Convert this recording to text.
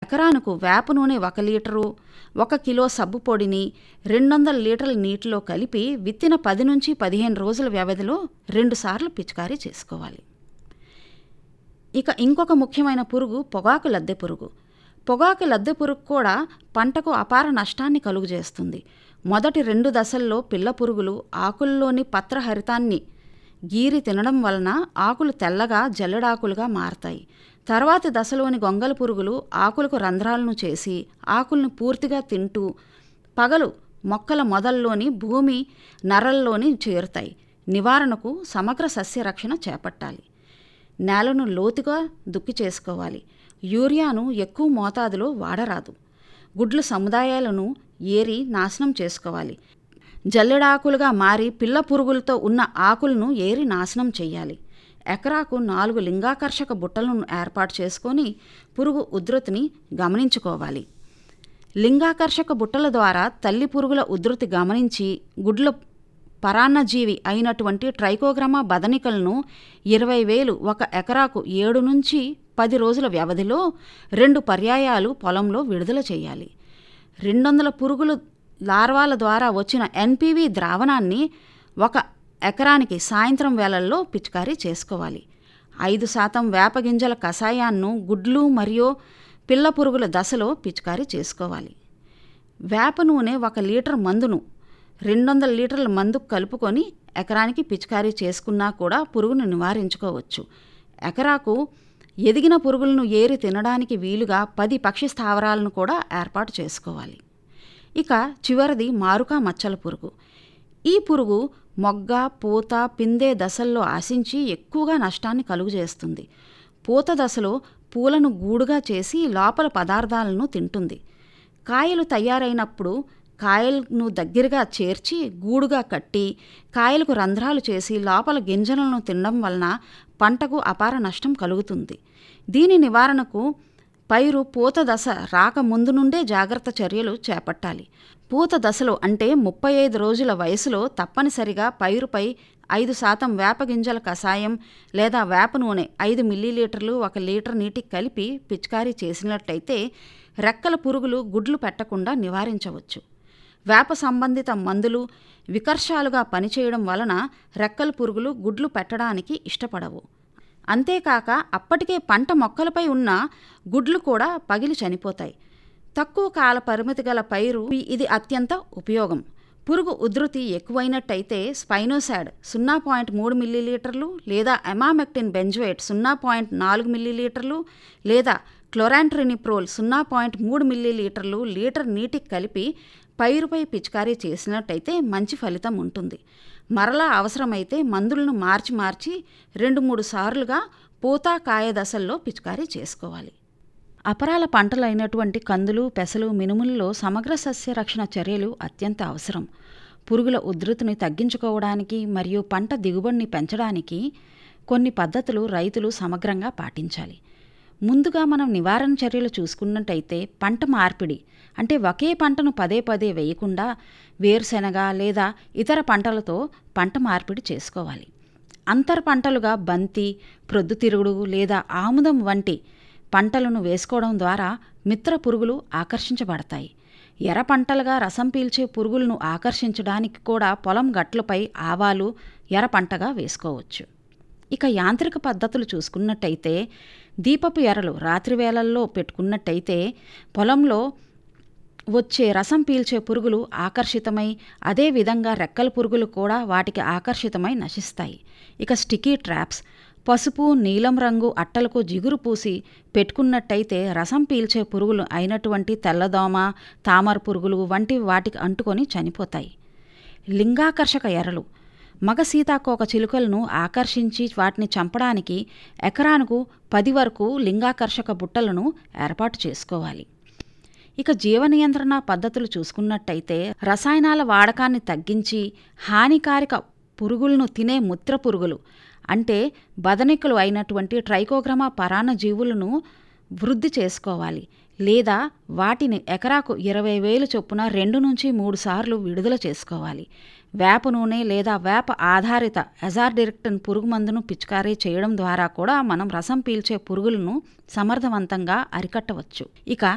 ఎకరానికి వేప నూనె ఒక లీటరు ఒక కిలో సబ్బు పొడిని రెండు వందల లీటర్ల నీటిలో కలిపి విత్తిన పది నుంచి పదిహేను రోజుల వ్యవధిలో రెండుసార్లు పిచికారీ చేసుకోవాలి ఇక ఇంకొక ముఖ్యమైన పురుగు పొగాకు లద్దె పురుగు పొగాకు లద్దె పురుగు కూడా పంటకు అపార నష్టాన్ని కలుగజేస్తుంది మొదటి రెండు దశల్లో పిల్ల పురుగులు ఆకుల్లోని పత్రహరితాన్ని గీరి తినడం వలన ఆకులు తెల్లగా జల్లెడాకులుగా మారతాయి తర్వాతి దశలోని గొంగల పురుగులు ఆకులకు రంధ్రాలను చేసి ఆకులను పూర్తిగా తింటూ పగలు మొక్కల మొదల్లోని భూమి నరల్లోని చేరుతాయి నివారణకు సమగ్ర సస్యరక్షణ చేపట్టాలి నేలను లోతుగా దుక్కి చేసుకోవాలి యూరియాను ఎక్కువ మోతాదులో వాడరాదు గుడ్లు సముదాయాలను ఏరి నాశనం చేసుకోవాలి జల్లెడాకులుగా మారి పిల్ల పురుగులతో ఉన్న ఆకులను ఏరి నాశనం చేయాలి ఎకరాకు నాలుగు లింగాకర్షక బుట్టలను ఏర్పాటు చేసుకొని పురుగు ఉధృతిని గమనించుకోవాలి లింగాకర్షక బుట్టల ద్వారా తల్లి పురుగుల ఉధృతి గమనించి గుడ్ల పరాన్నజీవి అయినటువంటి ట్రైకోగ్రామా బదనికలను ఇరవై వేలు ఒక ఎకరాకు ఏడు నుంచి పది రోజుల వ్యవధిలో రెండు పర్యాయాలు పొలంలో విడుదల చేయాలి రెండు వందల పురుగులు లార్వాల ద్వారా వచ్చిన ఎన్పివి ద్రావణాన్ని ఒక ఎకరానికి సాయంత్రం వేళల్లో పిచికారీ చేసుకోవాలి ఐదు శాతం వేప గింజల కషాయాన్ని గుడ్లు మరియు పిల్ల పురుగుల దశలో పిచికారీ చేసుకోవాలి వేప నూనె ఒక లీటర్ మందును రెండు వందల లీటర్ల మందు కలుపుకొని ఎకరానికి పిచికారీ చేసుకున్నా కూడా పురుగును నివారించుకోవచ్చు ఎకరాకు ఎదిగిన పురుగులను ఏరి తినడానికి వీలుగా పది పక్షి స్థావరాలను కూడా ఏర్పాటు చేసుకోవాలి ఇక చివరిది మారుకా మచ్చల పురుగు ఈ పురుగు మొగ్గ పూత పిందే దశల్లో ఆశించి ఎక్కువగా నష్టాన్ని కలుగజేస్తుంది పూత దశలో పూలను గూడుగా చేసి లోపల పదార్థాలను తింటుంది కాయలు తయారైనప్పుడు కాయలను దగ్గరగా చేర్చి గూడుగా కట్టి కాయలకు రంధ్రాలు చేసి లోపల గింజలను తినడం వలన పంటకు అపార నష్టం కలుగుతుంది దీని నివారణకు పైరు పూత దశ రాక ముందు నుండే జాగ్రత్త చర్యలు చేపట్టాలి పూత దశలో అంటే ముప్పై ఐదు రోజుల వయసులో తప్పనిసరిగా పైరుపై ఐదు శాతం వేప గింజల కషాయం లేదా వేప నూనె ఐదు మిల్లీలీటర్లు ఒక లీటర్ నీటికి కలిపి పిచికారీ చేసినట్లయితే రెక్కల పురుగులు గుడ్లు పెట్టకుండా నివారించవచ్చు వేప సంబంధిత మందులు వికర్షాలుగా పనిచేయడం వలన రెక్కల పురుగులు గుడ్లు పెట్టడానికి ఇష్టపడవు అంతేకాక అప్పటికే పంట మొక్కలపై ఉన్న గుడ్లు కూడా పగిలి చనిపోతాయి తక్కువ కాల పరిమితి గల పైరు ఇది అత్యంత ఉపయోగం పురుగు ఉధృతి ఎక్కువైనట్టయితే స్పైనోసాడ్ సున్నా పాయింట్ మూడు మిల్లీలీటర్లు లేదా ఎమామెక్టిన్ బెంజోయేట్ సున్నా పాయింట్ నాలుగు మిల్లీలీటర్లు లేదా క్లోరాంట్రినిప్రోల్ సున్నా పాయింట్ మూడు మిల్లీలీటర్లు లీటర్ నీటికి కలిపి పైరుపై పిచికారీ చేసినట్టయితే మంచి ఫలితం ఉంటుంది మరలా అవసరమైతే మందులను మార్చి మార్చి రెండు మూడు సార్లుగా పూత కాయ దశల్లో పిచికారీ చేసుకోవాలి అపరాల పంటలైనటువంటి కందులు పెసలు మినుముల్లో సమగ్ర సస్య రక్షణ చర్యలు అత్యంత అవసరం పురుగుల ఉధృతిని తగ్గించుకోవడానికి మరియు పంట దిగుబడిని పెంచడానికి కొన్ని పద్ధతులు రైతులు సమగ్రంగా పాటించాలి ముందుగా మనం నివారణ చర్యలు చూసుకున్నట్టయితే పంట మార్పిడి అంటే ఒకే పంటను పదే పదే వేయకుండా వేరుశెనగ లేదా ఇతర పంటలతో పంట మార్పిడి చేసుకోవాలి అంతర పంటలుగా బంతి ప్రొద్దుతిరుగుడు లేదా ఆముదం వంటి పంటలను వేసుకోవడం ద్వారా మిత్ర పురుగులు ఆకర్షించబడతాయి ఎర్ర పంటలుగా రసం పీల్చే పురుగులను ఆకర్షించడానికి కూడా పొలం గట్లపై ఆవాలు ఎర్ర పంటగా వేసుకోవచ్చు ఇక యాంత్రిక పద్ధతులు చూసుకున్నట్టయితే దీపపు ఎరలు రాత్రి వేళల్లో పెట్టుకున్నట్టయితే పొలంలో వచ్చే రసం పీల్చే పురుగులు ఆకర్షితమై అదేవిధంగా రెక్కల పురుగులు కూడా వాటికి ఆకర్షితమై నశిస్తాయి ఇక స్టికీ ట్రాప్స్ పసుపు నీలం రంగు అట్టలకు జిగురు పూసి పెట్టుకున్నట్టయితే రసం పీల్చే పురుగులు అయినటువంటి తెల్లదోమ తామర పురుగులు వంటి వాటికి అంటుకొని చనిపోతాయి లింగాకర్షక ఎరలు మగ సీతాకోక చిలుకలను ఆకర్షించి వాటిని చంపడానికి ఎకరానికి పది వరకు లింగాకర్షక బుట్టలను ఏర్పాటు చేసుకోవాలి ఇక జీవ నియంత్రణ పద్ధతులు చూసుకున్నట్టయితే రసాయనాల వాడకాన్ని తగ్గించి హానికారక పురుగులను తినే ముత్ర పురుగులు అంటే బదనికలు అయినటువంటి ట్రైకోగ్రమా పరాన్న జీవులను వృద్ధి చేసుకోవాలి లేదా వాటిని ఎకరాకు ఇరవై వేలు చొప్పున రెండు నుంచి మూడు సార్లు విడుదల చేసుకోవాలి వేప నూనె లేదా వేప ఆధారిత ఎజార్డిరెక్టన్ పురుగు మందును పిచికారీ చేయడం ద్వారా కూడా మనం రసం పీల్చే పురుగులను సమర్థవంతంగా అరికట్టవచ్చు ఇక